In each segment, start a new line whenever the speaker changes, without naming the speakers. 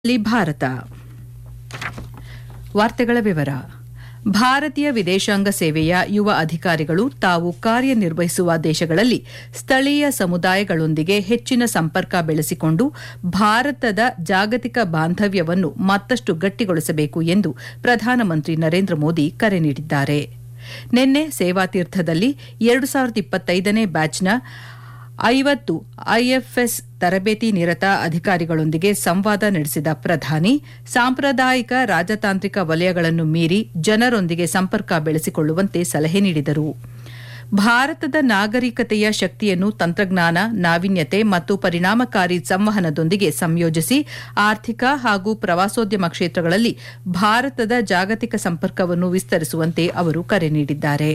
ಲಿ ಭಾರತ ವಾರ್ತೆಗಳ ವಿವರ ಭಾರತೀಯ ವಿದೇಶಾಂಗ ಸೇವೆಯ ಯುವ ಅಧಿಕಾರಿಗಳು ತಾವು ಕಾರ್ಯನಿರ್ವಹಿಸುವ ದೇಶಗಳಲ್ಲಿ ಸ್ಥಳೀಯ ಸಮುದಾಯಗಳೊಂದಿಗೆ ಹೆಚ್ಚಿನ ಸಂಪರ್ಕ ಬೆಳೆಸಿಕೊಂಡು ಭಾರತದ ಜಾಗತಿಕ ಬಾಂಧವ್ಯವನ್ನು ಮತ್ತಷ್ಟು ಗಟ್ಟಿಗೊಳಿಸಬೇಕು ಎಂದು ಪ್ರಧಾನಮಂತ್ರಿ ನರೇಂದ್ರ ಮೋದಿ ಕರೆ ನೀಡಿದ್ದಾರೆ ನಿನ್ನೆ ಸೇವಾತೀರ್ಥದಲ್ಲಿ ಎರಡು ಸಾವಿರದ ಇಪ್ಪತ್ತೈದನೇ ಬ್ಯಾಚ್ನ ಐವತ್ತು ಐಎಫ್ಎಸ್ ತರಬೇತಿ ನಿರತ ಅಧಿಕಾರಿಗಳೊಂದಿಗೆ ಸಂವಾದ ನಡೆಸಿದ ಪ್ರಧಾನಿ ಸಾಂಪ್ರದಾಯಿಕ ರಾಜತಾಂತ್ರಿಕ ವಲಯಗಳನ್ನು ಮೀರಿ ಜನರೊಂದಿಗೆ ಸಂಪರ್ಕ ಬೆಳೆಸಿಕೊಳ್ಳುವಂತೆ ಸಲಹೆ ನೀಡಿದರು ಭಾರತದ ನಾಗರಿಕತೆಯ ಶಕ್ತಿಯನ್ನು ತಂತ್ರಜ್ಞಾನ ನಾವೀನ್ಯತೆ ಮತ್ತು ಪರಿಣಾಮಕಾರಿ ಸಂವಹನದೊಂದಿಗೆ ಸಂಯೋಜಿಸಿ ಆರ್ಥಿಕ ಹಾಗೂ ಪ್ರವಾಸೋದ್ಯಮ ಕ್ಷೇತ್ರಗಳಲ್ಲಿ ಭಾರತದ ಜಾಗತಿಕ ಸಂಪರ್ಕವನ್ನು ವಿಸ್ತರಿಸುವಂತೆ ಅವರು ಕರೆ ನೀಡಿದ್ದಾರೆ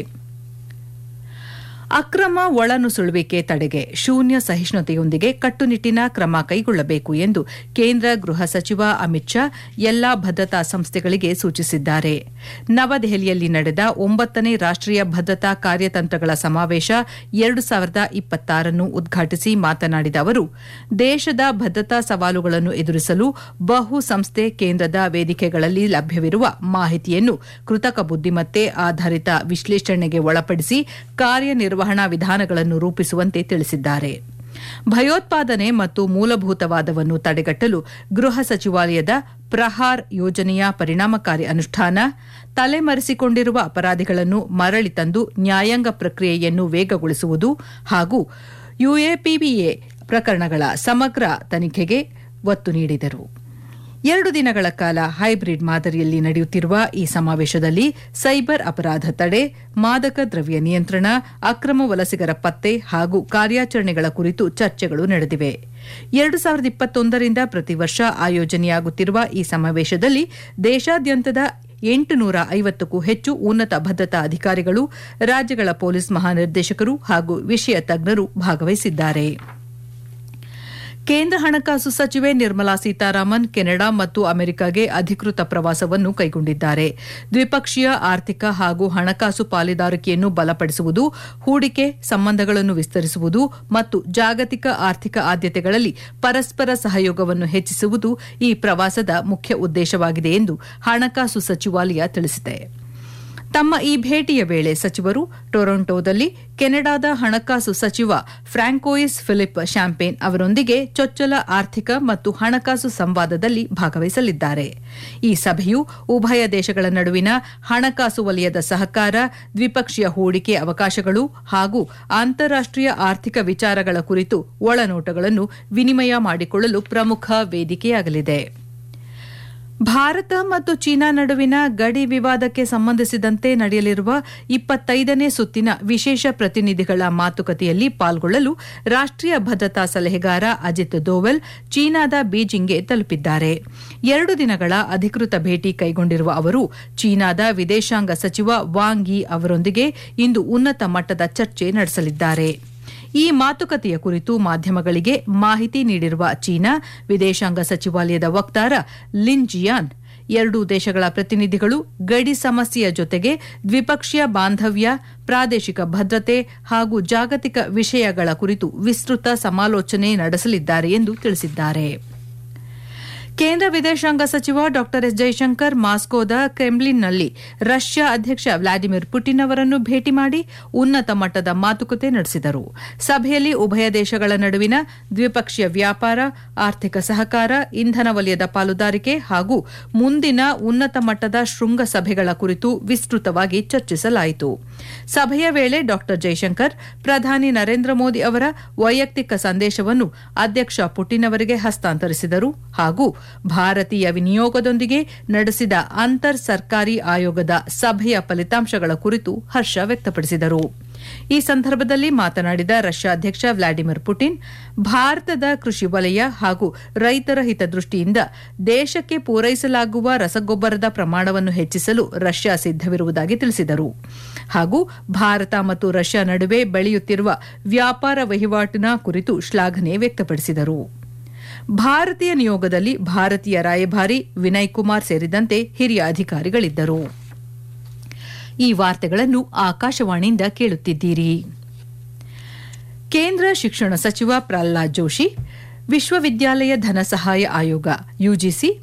ಅಕ್ರಮ ಒಳನುಸುಳುವಿಕೆ ತಡೆಗೆ ಶೂನ್ಯ ಸಹಿಷ್ಣುತೆಯೊಂದಿಗೆ ಕಟ್ಟುನಿಟ್ಟಿನ ಕ್ರಮ ಕೈಗೊಳ್ಳಬೇಕು ಎಂದು ಕೇಂದ್ರ ಗೃಹ ಸಚಿವ ಅಮಿತ್ ಶಾ ಎಲ್ಲಾ ಭದ್ರತಾ ಸಂಸ್ಥೆಗಳಿಗೆ ಸೂಚಿಸಿದ್ದಾರೆ ನವದೆಹಲಿಯಲ್ಲಿ ನಡೆದ ಒಂಬತ್ತನೇ ರಾಷ್ಟೀಯ ಭದ್ರತಾ ಕಾರ್ಯತಂತ್ರಗಳ ಸಮಾವೇಶ ಎರಡು ಸಾವಿರದ ಇಪ್ಪತ್ತಾರನ್ನು ಉದ್ಘಾಟಿಸಿ ಮಾತನಾಡಿದ ಅವರು ದೇಶದ ಭದ್ರತಾ ಸವಾಲುಗಳನ್ನು ಎದುರಿಸಲು ಬಹು ಸಂಸ್ಥೆ ಕೇಂದ್ರದ ವೇದಿಕೆಗಳಲ್ಲಿ ಲಭ್ಯವಿರುವ ಮಾಹಿತಿಯನ್ನು ಕೃತಕ ಬುದ್ದಿಮತ್ತೆ ಆಧಾರಿತ ವಿಶ್ಲೇಷಣೆಗೆ ಒಳಪಡಿಸಿ ಕಾರ್ಯನಿರ್ವಹಣಾ ವಿಧಾನಗಳನ್ನು ರೂಪಿಸುವಂತೆ ತಿಳಿಸಿದ್ದಾರೆ ಭಯೋತ್ಪಾದನೆ ಮತ್ತು ಮೂಲಭೂತವಾದವನ್ನು ತಡೆಗಟ್ಟಲು ಗೃಹ ಸಚಿವಾಲಯದ ಪ್ರಹಾರ್ ಯೋಜನೆಯ ಪರಿಣಾಮಕಾರಿ ಅನುಷ್ಠಾನ ತಲೆಮರೆಸಿಕೊಂಡಿರುವ ಅಪರಾಧಿಗಳನ್ನು ಮರಳಿ ತಂದು ನ್ಯಾಯಾಂಗ ಪ್ರಕ್ರಿಯೆಯನ್ನು ವೇಗಗೊಳಿಸುವುದು ಹಾಗೂ ಯುಎಪಿಬಿಎ ಪ್ರಕರಣಗಳ ಸಮಗ್ರ ತನಿಖೆಗೆ ಒತ್ತು ನೀಡಿದರು ಎರಡು ದಿನಗಳ ಕಾಲ ಹೈಬ್ರಿಡ್ ಮಾದರಿಯಲ್ಲಿ ನಡೆಯುತ್ತಿರುವ ಈ ಸಮಾವೇಶದಲ್ಲಿ ಸೈಬರ್ ಅಪರಾಧ ತಡೆ ಮಾದಕ ದ್ರವ್ಯ ನಿಯಂತ್ರಣ ಅಕ್ರಮ ವಲಸಿಗರ ಪತ್ತೆ ಹಾಗೂ ಕಾರ್ಯಾಚರಣೆಗಳ ಕುರಿತು ಚರ್ಚೆಗಳು ನಡೆದಿವೆ ಎರಡು ಸಾವಿರದ ಇಪ್ಪತ್ತೊಂದರಿಂದ ಪ್ರತಿ ವರ್ಷ ಆಯೋಜನೆಯಾಗುತ್ತಿರುವ ಈ ಸಮಾವೇಶದಲ್ಲಿ ದೇಶಾದ್ಯಂತದ ಎಂಟುನೂರ ಐವತ್ತಕ್ಕೂ ಹೆಚ್ಚು ಉನ್ನತ ಭದ್ರತಾ ಅಧಿಕಾರಿಗಳು ರಾಜ್ಯಗಳ ಪೊಲೀಸ್ ಮಹಾನಿರ್ದೇಶಕರು ಹಾಗೂ ವಿಷಯ ತಜ್ಞರು ಭಾಗವಹಿಸಿದ್ದಾರೆ ಕೇಂದ್ರ ಹಣಕಾಸು ಸಚಿವೆ ನಿರ್ಮಲಾ ಸೀತಾರಾಮನ್ ಕೆನಡಾ ಮತ್ತು ಅಮೆರಿಕಾಗೆ ಅಧಿಕೃತ ಪ್ರವಾಸವನ್ನು ಕೈಗೊಂಡಿದ್ದಾರೆ ದ್ವಿಪಕ್ಷೀಯ ಆರ್ಥಿಕ ಹಾಗೂ ಹಣಕಾಸು ಪಾಲುದಾರಿಕೆಯನ್ನು ಬಲಪಡಿಸುವುದು ಹೂಡಿಕೆ ಸಂಬಂಧಗಳನ್ನು ವಿಸ್ತರಿಸುವುದು ಮತ್ತು ಜಾಗತಿಕ ಆರ್ಥಿಕ ಆದ್ಯತೆಗಳಲ್ಲಿ ಪರಸ್ಪರ ಸಹಯೋಗವನ್ನು ಹೆಚ್ಚಿಸುವುದು ಈ ಪ್ರವಾಸದ ಮುಖ್ಯ ಉದ್ದೇಶವಾಗಿದೆ ಎಂದು ಹಣಕಾಸು ಸಚಿವಾಲಯ ತಿಳಿಸಿದೆ ತಮ್ಮ ಈ ಭೇಟಿಯ ವೇಳೆ ಸಚಿವರು ಟೊರೊಂಟೊದಲ್ಲಿ ಕೆನಡಾದ ಹಣಕಾಸು ಸಚಿವ ಫ್ರಾಂಕೋಯಿಸ್ ಫಿಲಿಪ್ ಶಾಂಪೇನ್ ಅವರೊಂದಿಗೆ ಚೊಚ್ಚಲ ಆರ್ಥಿಕ ಮತ್ತು ಹಣಕಾಸು ಸಂವಾದದಲ್ಲಿ ಭಾಗವಹಿಸಲಿದ್ದಾರೆ ಈ ಸಭೆಯು ಉಭಯ ದೇಶಗಳ ನಡುವಿನ ಹಣಕಾಸು ವಲಯದ ಸಹಕಾರ ದ್ವಿಪಕ್ಷೀಯ ಹೂಡಿಕೆ ಅವಕಾಶಗಳು ಹಾಗೂ ಅಂತಾರಾಷ್ಟೀಯ ಆರ್ಥಿಕ ವಿಚಾರಗಳ ಕುರಿತು ಒಳನೋಟಗಳನ್ನು ವಿನಿಮಯ ಮಾಡಿಕೊಳ್ಳಲು ಪ್ರಮುಖ ವೇದಿಕೆಯಾಗಲಿದೆ ಭಾರತ ಮತ್ತು ಚೀನಾ ನಡುವಿನ ಗಡಿ ವಿವಾದಕ್ಕೆ ಸಂಬಂಧಿಸಿದಂತೆ ನಡೆಯಲಿರುವ ಇಪ್ಪತ್ತೈದನೇ ಸುತ್ತಿನ ವಿಶೇಷ ಪ್ರತಿನಿಧಿಗಳ ಮಾತುಕತೆಯಲ್ಲಿ ಪಾಲ್ಗೊಳ್ಳಲು ರಾಷ್ಟೀಯ ಭದ್ರತಾ ಸಲಹೆಗಾರ ಅಜಿತ್ ದೋವಲ್ ಚೀನಾದ ಬೀಜಿಂಗ್ಗೆ ತಲುಪಿದ್ದಾರೆ ಎರಡು ದಿನಗಳ ಅಧಿಕೃತ ಭೇಟಿ ಕೈಗೊಂಡಿರುವ ಅವರು ಚೀನಾದ ವಿದೇಶಾಂಗ ಸಚಿವ ವಾಂಗ್ ಯಿ ಅವರೊಂದಿಗೆ ಇಂದು ಉನ್ನತ ಮಟ್ಟದ ಚರ್ಚೆ ನಡೆಸಲಿದ್ದಾರೆ ಈ ಮಾತುಕತೆಯ ಕುರಿತು ಮಾಧ್ಯಮಗಳಿಗೆ ಮಾಹಿತಿ ನೀಡಿರುವ ಚೀನಾ ವಿದೇಶಾಂಗ ಸಚಿವಾಲಯದ ವಕ್ತಾರ ಲಿನ್ ಜಿಯಾನ್ ಎರಡೂ ದೇಶಗಳ ಪ್ರತಿನಿಧಿಗಳು ಗಡಿ ಸಮಸ್ಯೆಯ ಜೊತೆಗೆ ದ್ವಿಪಕ್ಷೀಯ ಬಾಂಧವ್ಯ ಪ್ರಾದೇಶಿಕ ಭದ್ರತೆ ಹಾಗೂ ಜಾಗತಿಕ ವಿಷಯಗಳ ಕುರಿತು ವಿಸ್ತೃತ ಸಮಾಲೋಚನೆ ನಡೆಸಲಿದ್ದಾರೆ ಎಂದು ತಿಳಿಸಿದ್ದಾರೆ ಕೇಂದ್ರ ವಿದೇಶಾಂಗ ಸಚಿವ ಡಾ ಎಸ್ ಜೈಶಂಕರ್ ಮಾಸ್ಕೋದ ಕ್ರೆಮ್ಲಿನ್ನಲ್ಲಿ ರಷ್ಯಾ ಅಧ್ಯಕ್ಷ ವ್ಲಾದಿಮಿರ್ ಪುಟಿನ್ ಅವರನ್ನು ಭೇಟಿ ಮಾಡಿ ಉನ್ನತ ಮಟ್ಟದ ಮಾತುಕತೆ ನಡೆಸಿದರು ಸಭೆಯಲ್ಲಿ ಉಭಯ ದೇಶಗಳ ನಡುವಿನ ದ್ವಿಪಕ್ಷೀಯ ವ್ಯಾಪಾರ ಆರ್ಥಿಕ ಸಹಕಾರ ಇಂಧನ ವಲಯದ ಪಾಲುದಾರಿಕೆ ಹಾಗೂ ಮುಂದಿನ ಉನ್ನತ ಮಟ್ಟದ ಶೃಂಗಸಭೆಗಳ ಕುರಿತು ವಿಸ್ತೃತವಾಗಿ ಚರ್ಚಿಸಲಾಯಿತು ಸಭೆಯ ವೇಳೆ ಡಾ ಜೈಶಂಕರ್ ಪ್ರಧಾನಿ ನರೇಂದ್ರ ಮೋದಿ ಅವರ ವೈಯಕ್ತಿಕ ಸಂದೇಶವನ್ನು ಅಧ್ಯಕ್ಷ ಪುಟಿನ್ ಅವರಿಗೆ ಹಸ್ತಾಂತರಿಸಿದರು ಹಾಗೂ ಭಾರತೀಯ ವಿನಿಯೋಗದೊಂದಿಗೆ ನಡೆಸಿದ ಅಂತರ್ ಸರ್ಕಾರಿ ಆಯೋಗದ ಸಭೆಯ ಫಲಿತಾಂಶಗಳ ಕುರಿತು ಹರ್ಷ ವ್ಯಕ್ತಪಡಿಸಿದರು ಈ ಸಂದರ್ಭದಲ್ಲಿ ಮಾತನಾಡಿದ ರಷ್ಯಾ ಅಧ್ಯಕ್ಷ ವ್ಲಾಡಿಮಿರ್ ಪುಟಿನ್ ಭಾರತದ ಕೃಷಿ ವಲಯ ಹಾಗೂ ರೈತರ ಹಿತದೃಷ್ಟಿಯಿಂದ ದೇಶಕ್ಕೆ ಪೂರೈಸಲಾಗುವ ರಸಗೊಬ್ಬರದ ಪ್ರಮಾಣವನ್ನು ಹೆಚ್ಚಿಸಲು ರಷ್ಯಾ ಸಿದ್ದವಿರುವುದಾಗಿ ತಿಳಿಸಿದರು ಹಾಗೂ ಭಾರತ ಮತ್ತು ರಷ್ಯಾ ನಡುವೆ ಬೆಳೆಯುತ್ತಿರುವ ವ್ಯಾಪಾರ ವಹಿವಾಟಿನ ಕುರಿತು ಶ್ಲಾಘನೆ ವ್ಯಕ್ತಪಡಿಸಿದರು ಭಾರತೀಯ ನಿಯೋಗದಲ್ಲಿ ಭಾರತೀಯ ರಾಯಭಾರಿ ವಿನಯ್ ಕುಮಾರ್ ಸೇರಿದಂತೆ ಹಿರಿಯ ಅಧಿಕಾರಿಗಳಿದ್ದರು ಈ ವಾರ್ತೆಗಳನ್ನು ಆಕಾಶವಾಣಿಯಿಂದ ಕೇಳುತ್ತಿದ್ದೀರಿ ಕೇಂದ್ರ ಶಿಕ್ಷಣ ಸಚಿವ ಪ್ರಹ್ಲಾದ್ ಜೋಶಿ ವಿಶ್ವವಿದ್ಯಾಲಯ ಧನ ಸಹಾಯ ಆಯೋಗ ಯುಜಿಸಿ